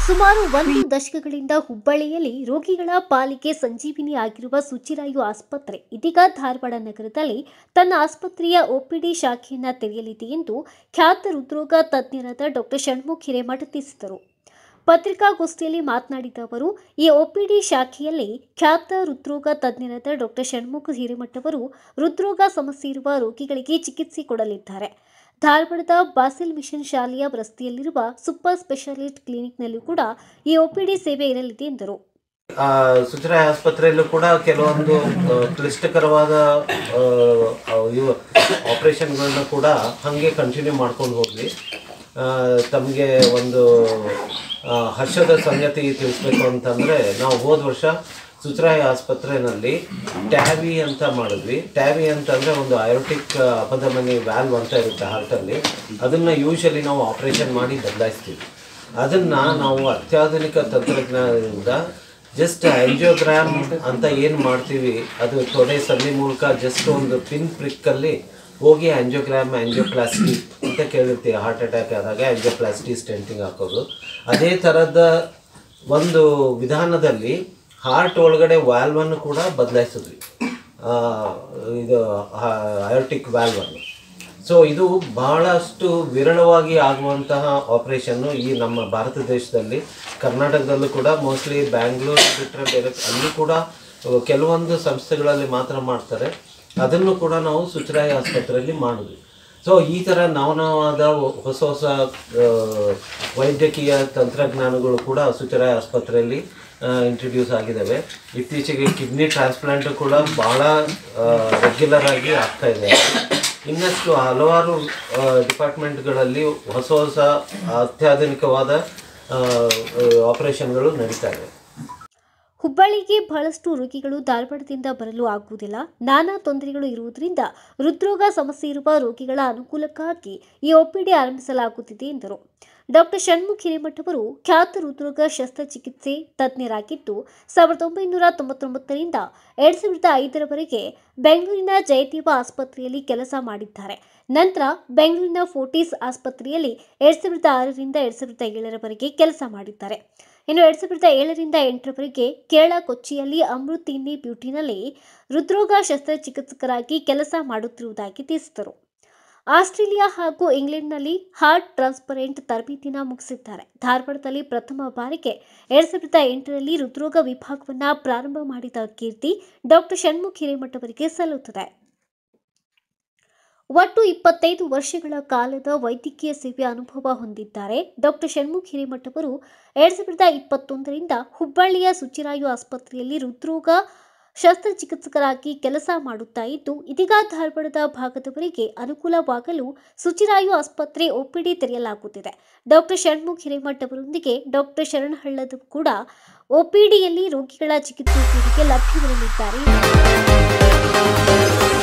ಸುಮಾರು ಒಂದು ದಶಕಗಳಿಂದ ಹುಬ್ಬಳ್ಳಿಯಲ್ಲಿ ರೋಗಿಗಳ ಪಾಲಿಗೆ ಸಂಜೀವಿನಿ ಆಗಿರುವ ಸುಚಿರಾಯು ಆಸ್ಪತ್ರೆ ಇದೀಗ ಧಾರವಾಡ ನಗರದಲ್ಲಿ ತನ್ನ ಆಸ್ಪತ್ರೆಯ ಒಪಿಡಿ ಶಾಖೆಯನ್ನು ತೆರೆಯಲಿದೆ ಎಂದು ಖ್ಯಾತ ಹೃದ್ರೋಗ ತಜ್ಞರಾದ ಡಾಕ್ಟರ್ ಷಣ್ಮುಖ್ ಹಿರೇಮಠ ತಿಳಿಸಿದರು ಪತ್ರಿಕಾಗೋಷ್ಠಿಯಲ್ಲಿ ಮಾತನಾಡಿದ ಅವರು ಈ ಒಪಿಡಿ ಶಾಖೆಯಲ್ಲಿ ಖ್ಯಾತ ಹೃದ್ರೋಗ ತಜ್ಞರಾದ ಡಾಕ್ಟರ್ ಷಣ್ಮುಖ ಹಿರೇಮಠ್ ಅವರು ಹೃದ್ರೋಗ ಸಮಸ್ಯೆ ಇರುವ ರೋಗಿಗಳಿಗೆ ಚಿಕಿತ್ಸೆ ಕೊಡಲಿದ್ದಾರೆ ಧಾರವಾಡದ ಬಾಸಿಲ್ ಮಿಷನ್ ಶಾಲೆಯ ರಸ್ತೆಯಲ್ಲಿರುವ ಸೂಪರ್ ಸ್ಪೆಷಾಲಿಸ್ಟ್ ಕ್ಲಿನಿಕ್ನಲ್ಲೂ ಕೂಡ ಈ ಒಪಿಡಿ ಸೇವೆ ಇರಲಿದೆ ಎಂದರು ಆ, ಸುಚರಾಯ ಆಸ್ಪತ್ರೆಯಲ್ಲೂ ಕೂಡ ಕೆಲವೊಂದು ಆ, ಕ್ಲಿಷ್ಟಕರವಾದ ಆ, ಆ, ಇವು ಆಪ್ರೇಷನ್ಗಳನ್ನ ಕೂಡ ಹಾಗೆ ಕಂಟಿನ್ಯೂ ಮಾಡ್ಕೊಂಡು ಹೋಗ್ಲಿ ತಮಗೆ ಒಂದು ಆ, ಹರ್ಷದ ಸಂಗತಿ ತಿಳಿಸ್ಬೇಕು ಅಂತಂದರೆ ನಾವು ಹೋದ ವರ್ಷ ಸುಚರಾಯ ಆಸ್ಪತ್ರೆಯಲ್ಲಿ ಟ್ಯಾವಿ ಅಂತ ಮಾಡಿದ್ವಿ ಟ್ಯಾವಿ ಅಂತಂದರೆ ಒಂದು ಅಯೋಟಿಕ್ ಅಪಧಮನಿ ವ್ಯಾಲ್ವ್ ಅಂತ ಇರುತ್ತೆ ಹಾರ್ಟಲ್ಲಿ ಅದನ್ನು ಯೂಶಲಿ ನಾವು ಆಪ್ರೇಷನ್ ಮಾಡಿ ಬದಲಾಯಿಸ್ತೀವಿ ಅದನ್ನು ನಾವು ಅತ್ಯಾಧುನಿಕ ತಂತ್ರಜ್ಞಾನದಿಂದ ಜಸ್ಟ್ ಆಂಜಿಯೋಗ್ರಾಮ್ ಅಂತ ಏನು ಮಾಡ್ತೀವಿ ಅದು ತೊಡೆ ಸಂಧಿ ಮೂಲಕ ಜಸ್ಟ್ ಒಂದು ಪಿನ್ ಪ್ರಿಕ್ಕಲ್ಲಿ ಹೋಗಿ ಆಂಜಿಯೋಗ್ರಾಮ್ ಆಂಜಿಯೋಪ್ಲಾಸ್ಟಿ ಅಂತ ಕೇಳಿರ್ತೀವಿ ಹಾರ್ಟ್ ಅಟ್ಯಾಕ್ ಆದಾಗ ಆಂಜಿಯೋಪ್ಲಾಸ್ಟಿ ಸ್ಟೆಂಟಿಂಗ್ ಹಾಕೋದು ಅದೇ ಥರದ ಒಂದು ವಿಧಾನದಲ್ಲಿ ಹಾರ್ಟ್ ಒಳಗಡೆ ವ್ಯಾಲ್ವನ್ನು ಕೂಡ ಬದಲಾಯಿಸಿದ್ವಿ ಆ, ಇದು ಅಯೋಟಿಕ್ ವ್ಯಾಲ್ವನ್ನು ಸೊ ಇದು ಬಹಳಷ್ಟು ವಿರಳವಾಗಿ ಆಗುವಂತಹ ಆಪರೇಷನ್ನು ಈ ನಮ್ಮ ಭಾರತ ದೇಶದಲ್ಲಿ ಕರ್ನಾಟಕದಲ್ಲೂ ಕೂಡ ಮೋಸ್ಟ್ಲಿ ಬ್ಯಾಂಗ್ಳೂರ್ ಬಿಟ್ಟರೆ ಬೇರೆ ಅಲ್ಲಿ ಕೂಡ ಕೆಲವೊಂದು ಸಂಸ್ಥೆಗಳಲ್ಲಿ ಮಾತ್ರ ಮಾಡ್ತಾರೆ ಅದನ್ನು ಕೂಡ ನಾವು ಸುಚರಾಯ ಆಸ್ಪತ್ರೆಯಲ್ಲಿ ಮಾಡಿದ್ವಿ ಸೊ ಈ ಥರ ನವನವಾದ ಹೊಸ ಹೊಸ ಆ, ವೈದ್ಯಕೀಯ ತಂತ್ರಜ್ಞಾನಗಳು ಕೂಡ ಸುಚರಾಯ ಆಸ್ಪತ್ರೆಯಲ್ಲಿ ಇಂಟ್ರಡ್ಯೂಸ್ ಆಗಿದ್ದಾವೆ ಇತ್ತೀಚೆಗೆ ಕಿಡ್ನಿ ಟ್ರಾನ್ಸ್ಪ್ಲಾಂಟ್ ಕೂಡ ಭಾಳ ರೆಗ್ಯುಲರ್ ಆಗಿ ಆಗ್ತಾ ಇದೆ ಇನ್ನಷ್ಟು ಹಲವಾರು ಡಿಪಾರ್ಟ್ಮೆಂಟ್ಗಳಲ್ಲಿ ಹೊಸ ಹೊಸ ಅತ್ಯಾಧುನಿಕವಾದ ಆಪರೇಷನ್ಗಳು ನಡೀತಾ ಇವೆ ಹುಬ್ಬಳ್ಳಿಗೆ ಬಹಳಷ್ಟು ರೋಗಿಗಳು ಧಾರವಾಡದಿಂದ ಬರಲು ಆಗುವುದಿಲ್ಲ ನಾನಾ ತೊಂದರೆಗಳು ಇರುವುದರಿಂದ ಹೃದ್ರೋಗ ಸಮಸ್ಯೆ ಇರುವ ರೋಗಿಗಳ ಅನುಕೂಲಕ್ಕಾಗಿ ಈ ಒಪಿಡಿ ಆರಂಭಿಸಲಾಗುತ್ತಿದೆ ಎಂದರು ಡಾಕ್ಟರ್ ಷಣ್ಮುಖ್ ಹಿರೇಮಠ್ ಅವರು ಖ್ಯಾತ ಹೃದ್ರೋಗ ಶಸ್ತ್ರಚಿಕಿತ್ಸೆ ತಜ್ಞರಾಗಿದ್ದು ಸಾವಿರದ ಒಂಬೈನೂರ ತೊಂಬತ್ತೊಂಬತ್ತರಿಂದ ಎರಡು ಸಾವಿರದ ಐದರವರೆಗೆ ಬೆಂಗಳೂರಿನ ಜಯದೇವ ಆಸ್ಪತ್ರೆಯಲ್ಲಿ ಕೆಲಸ ಮಾಡಿದ್ದಾರೆ ನಂತರ ಬೆಂಗಳೂರಿನ ಫೋರ್ಟಿಸ್ ಆಸ್ಪತ್ರೆಯಲ್ಲಿ ಎರಡು ಸಾವಿರದ ಆರರಿಂದ ಎರಡು ಸಾವಿರದ ಏಳರವರೆಗೆ ಕೆಲಸ ಮಾಡಿದ್ದಾರೆ ಇನ್ನು ಎರಡು ಸಾವಿರದ ಏಳರಿಂದ ಎಂಟರವರೆಗೆ ಕೇರಳ ಕೊಚ್ಚಿಯಲ್ಲಿ ಅಮೃತಿನಿ ಬ್ಯೂಟಿನಲ್ಲಿ ಹೃದ್ರೋಗ ಶಸ್ತ್ರಚಿಕಿತ್ಸಕರಾಗಿ ಕೆಲಸ ಮಾಡುತ್ತಿರುವುದಾಗಿ ತಿಳಿಸಿದರು ಆಸ್ಟ್ರೇಲಿಯಾ ಹಾಗೂ ಇಂಗ್ಲೆಂಡ್ನಲ್ಲಿ ಹಾರ್ಟ್ ಟ್ರಾನ್ಸ್ಪರೆಂಟ್ ತರಬೇತಿನ ಮುಗಿಸಿದ್ದಾರೆ ಧಾರವಾಡದಲ್ಲಿ ಪ್ರಥಮ ಬಾರಿಗೆ ಎರಡು ಸಾವಿರದ ಎಂಟರಲ್ಲಿ ಹೃದ್ರೋಗ ವಿಭಾಗವನ್ನು ಪ್ರಾರಂಭ ಮಾಡಿದ ಕೀರ್ತಿ ಡಾಕ್ಟರ್ ಷಣ್ಮುಖ್ ಹಿರೇಮಠ್ ಅವರಿಗೆ ಸಲ್ಲುತ್ತದೆ ಒಟ್ಟು ಇಪ್ಪತ್ತೈದು ವರ್ಷಗಳ ಕಾಲದ ವೈದ್ಯಕೀಯ ಸೇವೆ ಅನುಭವ ಹೊಂದಿದ್ದಾರೆ ಡಾಕ್ಟರ್ ಷಣ್ಮುಖ್ ಹಿರೇಮಠ್ ಅವರು ಎರಡ್ ಸಾವಿರದ ಇಪ್ಪತ್ತೊಂದರಿಂದ ಹುಬ್ಬಳ್ಳಿಯ ಸುಚಿರಾಯು ಆಸ್ಪತ್ರೆಯಲ್ಲಿ ಹೃದ್ರೋಗ ಶಸ್ತ್ರಚಿಕಿತ್ಸಕರಾಗಿ ಕೆಲಸ ಮಾಡುತ್ತಾ ಇದ್ದು ಇದೀಗ ಧಾರವಾಡದ ಭಾಗದವರಿಗೆ ಅನುಕೂಲವಾಗಲು ಸುಚಿರಾಯು ಆಸ್ಪತ್ರೆ ಒಪಿಡಿ ತೆರೆಯಲಾಗುತ್ತಿದೆ ಡಾಕ್ಟರ್ ಷಣ್ಮುಖ್ ಹಿರೇಮಠ್ ಅವರೊಂದಿಗೆ ಡಾಕ್ಟರ್ ಶರಣ್ ಹಳ್ಳದ ಕೂಡ ಒಪಿಡಿಯಲ್ಲಿ ರೋಗಿಗಳ ಚಿಕಿತ್ಸೆ ಸೇವೆಗೆ ಲಭ್ಯವಿರಲಿದ್ದಾರೆ